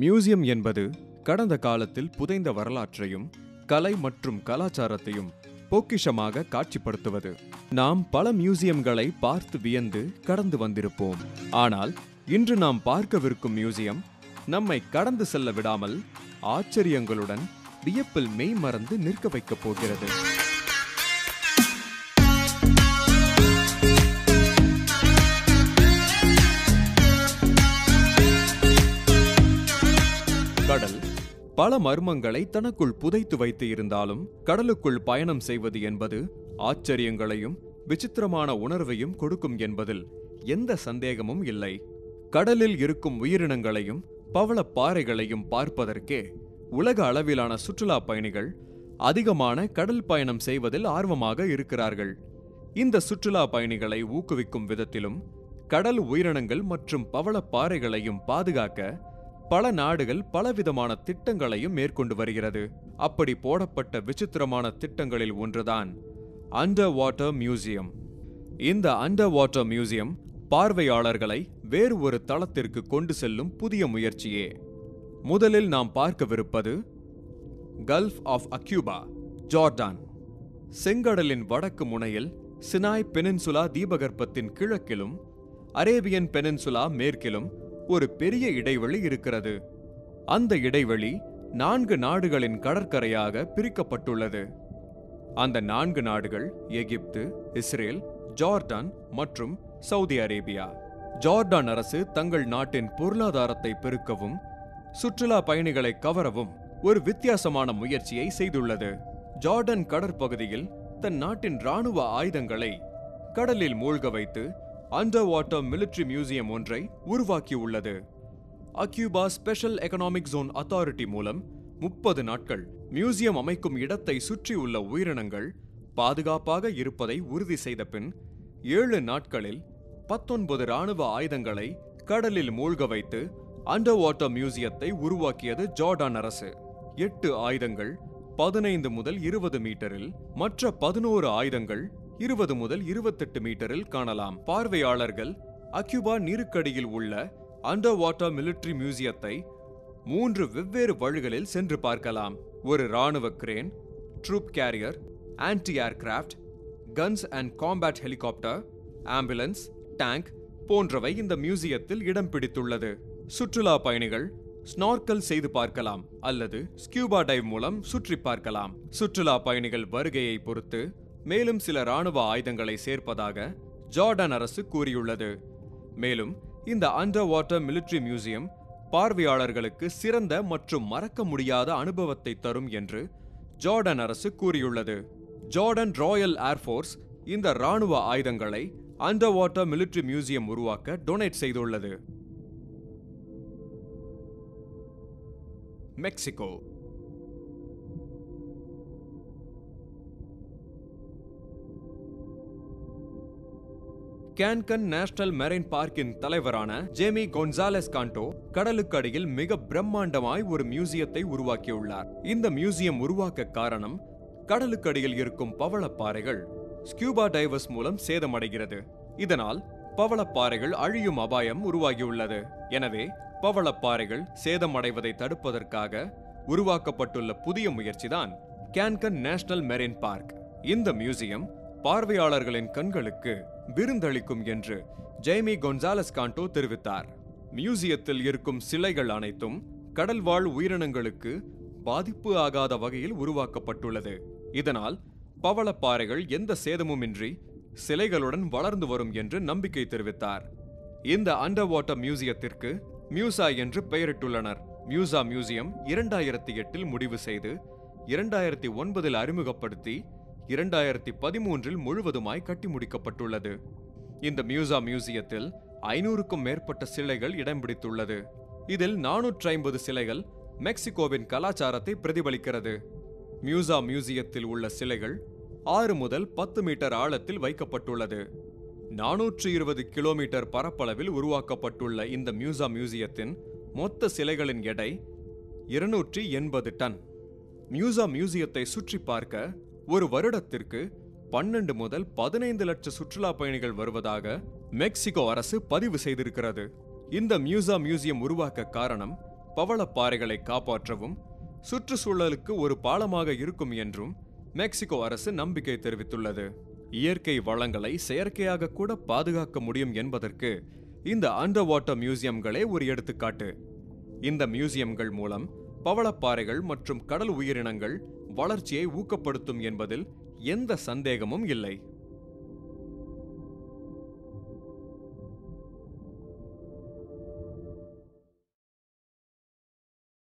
museum என்பது கடந்த காலத்தில் புதைந்த வரலாற்றையும் கலை மற்றும் கலாச்சாரத்தையும் பொக்கிஷமாக காட்சிப்படுத்துவது நாம் பல மியூசியம்களை பார்த்து வியந்து கடந்து வந்திருப்போம் ஆனால் இன்று நாம் பார்க்கவிருக்கும் மியூசியம் நம்மை கடந்து செல்ல விடாமல் ஆச்சரியங்களுடன் வியப்பில் மெய் மறந்து நிற்க வைக்கப் போகிறது கடல் பல மர்மங்களை தனக்குள் புதைத்து வைத்து இருந்தாலும் கடலுக்குள் பயணம் செய்வது என்பது ஆச்சரியங்களையும் விசித்திரமான உணர்வையும் கொடுக்கும் என்பதில் எந்த சந்தேகமும் இல்லை கடலில் இருக்கும் உயிரினங்களையும் பவளப் பாறைகளையும் பார்ப்பதற்கே உலக அளவிலான சுற்றுலா பயணிகள் அதிகமான கடல் பயணம் செய்வதில் ஆர்வமாக இருக்கிறார்கள் இந்த சுற்றுலா பயணிகளை ஊக்குவிக்கும் விதத்திலும் கடல் உயிரினங்கள் மற்றும் பவளப் பாறைகளையும் பாதுகாக்க பல நாடுகள் பலவிதமான திட்டங்களையும் மேற்கொண்டு வருகிறது அப்படி போடப்பட்ட விசித்திரமான திட்டங்களில் ஒன்றுதான் அண்டர் வாட்டர் மியூசியம் இந்த அண்டர் வாட்டர் மியூசியம் பார்வையாளர்களை வேறு ஒரு தளத்திற்கு கொண்டு செல்லும் புதிய முயற்சியே முதலில் நாம் பார்க்கவிருப்பது கல்ஃப் ஆஃப் அக்யூபா ஜார்டான் செங்கடலின் வடக்கு முனையில் சினாய் பெனின்சுலா தீபகற்பத்தின் கிழக்கிலும் அரேபியன் பெனின்சுலா மேற்கிலும் ஒரு பெரிய இடைவெளி இருக்கிறது அந்த இடைவெளி நான்கு நாடுகளின் கடற்கரையாக பிரிக்கப்பட்டுள்ளது அந்த நான்கு நாடுகள் எகிப்து இஸ்ரேல் ஜார்டான் மற்றும் சவுதி அரேபியா ஜார்டான் அரசு தங்கள் நாட்டின் பொருளாதாரத்தை பெருக்கவும் சுற்றுலா பயணிகளை கவரவும் ஒரு வித்தியாசமான முயற்சியை செய்துள்ளது ஜார்டன் கடற்பகுதியில் தன் நாட்டின் ராணுவ ஆயுதங்களை கடலில் மூழ்க வைத்து அண்டர் வாட்டர் மிலிட்டரி மியூசியம் ஒன்றை உருவாக்கியுள்ளது Aqaba special economic zone authority மூலம் முப்பது நாட்கள் மியூசியம் அமைக்கும் இடத்தை சுற்றியுள்ள உயிரினங்கள் பாதுகாப்பாக இருப்பதை உறுதி செய்த பின் ஏழு நாட்களில் பத்தொன்பது ராணுவ ஆயுதங்களை கடலில் மூழ்க வைத்து அண்டர் வாட்டர் மியூசியத்தை உருவாக்கியது ஜார்டான் அரசு எட்டு ஆயுதங்கள் பதினைந்து முதல் இருபது மீட்டரில் மற்ற பதினோரு ஆயுதங்கள் இருபது முதல் இருபத்தெட்டு மீட்டரில் காணலாம் பார்வையாளர்கள் அக்யூபா நீருக்கடியில் உள்ள அண்டர் வாட்டர் மிலிட்டரி மியூசியத்தை மூன்று வெவ்வேறு வழிகளில் சென்று பார்க்கலாம் ஒரு ராணுவ crane troop carrier anti aircraft guns and combat helicopter ambulance tank போன்றவை இந்த மியூசியத்தில் இடம் பிடித்துள்ளது சுற்றுலா பயணிகள் ஸ்னார்க்கல் செய்து பார்க்கலாம் அல்லது ஸ்கியூபா டைவ் மூலம் சுற்றி பார்க்கலாம் சுற்றுலா பயணிகள் வருகையை பொறுத்து மேலும் சில ராணுவ ஆயுதங்களை சேர்ப்பதாக ஜார்டன் அரசு கூறியுள்ளது மேலும் இந்த அண்டர் வாட்டர் மிலிட்டரி மியூசியம் பார்வையாளர்களுக்கு சிறந்த மற்றும் மறக்க முடியாத அனுபவத்தை தரும் என்று ஜார்டன் அரசு கூறியுள்ளது ஜார்டன் ராயல் ஏர்ஃபோர்ஸ் இந்த ராணுவ ஆயுதங்களை அண்டர் வாட்டர் மிலிட்டரி மியூசியம் உருவாக்க டொனேட் செய்துள்ளது மெக்சிகோ கேன்கன் நேஷனல் மெரைன் பார்க்கின் தலைவரான ஜேமி கொன்சாலஸ் காண்டோ கடலுக்கு அடியில் மிக பிரம்மாண்டமாய் ஒரு மியூசியத்தை உருவாக்கியுள்ளார் இந்த மியூசியம் உருவாக்க காரணம் கடலுக்கு அடியில் இருக்கும் பவளப்பாறைகள் ஸ்கியூபா டைவர்ஸ் மூலம் சேதமடைகிறது இதனால் பவளப்பாறைகள் அழியும் அபாயம் உருவாகியுள்ளது எனவே பவளப்பாறைகள் சேதமடைவதை தடுப்பதற்காக உருவாக்கப்பட்டுள்ள புதிய முயற்சிதான் கேன்கன் நேஷனல் மெரைன் பார்க் இந்த மியூசியம் பார்வையாளர்களின் கண்களுக்கு விருந்தளிக்கும் என்று ஜெய்மி கொன்சாலஸ் காண்டோ தெரிவித்தார் மியூசியத்தில் இருக்கும் சிலைகள் அனைத்தும் கடல்வாழ் உயிரினங்களுக்கு பாதிப்பு ஆகாத வகையில் உருவாக்கப்பட்டுள்ளது இதனால் பவளப்பாறைகள் எந்த சேதமுமின்றி சிலைகளுடன் வளர்ந்து வரும் என்று நம்பிக்கை தெரிவித்தார் இந்த அண்டர் வாட்டர் மியூசியத்திற்கு மியூசா என்று பெயரிட்டுள்ளனர் மியூசா மியூசியம் இரண்டாயிரத்தி எட்டில் முடிவு செய்து இரண்டாயிரத்தி ஒன்பதில் அறிமுகப்படுத்தி இரண்டாயிரத்தி பதிமூன்றில் முழுவதுமாய் கட்டி முடிக்கப்பட்டுள்ளது இந்த மியூசா மியூசியத்தில் ஐநூறுக்கும் மேற்பட்ட சிலைகள் இடம் பிடித்துள்ளது இதில் நானூற்றி ஐம்பது சிலைகள் மெக்சிகோவின் கலாச்சாரத்தை பிரதிபலிக்கிறது மியூசா மியூசியத்தில் உள்ள சிலைகள் ஆறு முதல் பத்து மீட்டர் ஆழத்தில் வைக்கப்பட்டுள்ளது நானூற்று இருபது கிலோமீட்டர் பரப்பளவில் உருவாக்கப்பட்டுள்ள இந்த மியூசா மியூசியத்தின் மொத்த சிலைகளின் எடை இருநூற்றி எண்பது டன் மியூசா மியூசியத்தை சுற்றி பார்க்க ஒரு வருடத்திற்கு பன்னெண்டு முதல் பதினைந்து லட்ச சுற்றுலா பயணிகள் வருவதாக மெக்சிகோ அரசு பதிவு செய்திருக்கிறது இந்த மியூசா மியூசியம் உருவாக்க காரணம் பவளப்பாறைகளை காப்பாற்றவும் சுற்றுச்சூழலுக்கு ஒரு பாலமாக இருக்கும் என்றும் மெக்சிகோ அரசு நம்பிக்கை தெரிவித்துள்ளது இயற்கை வளங்களை செயற்கையாக கூட பாதுகாக்க முடியும் என்பதற்கு இந்த அண்டர் வாட்டர் மியூசியம்களே ஒரு எடுத்துக்காட்டு இந்த மியூசியம்கள் மூலம் பவளப்பாறைகள் மற்றும் கடல் உயிரினங்கள் வளர்ச்சியை ஊக்கப்படுத்தும் என்பதில் எந்த சந்தேகமும் இல்லை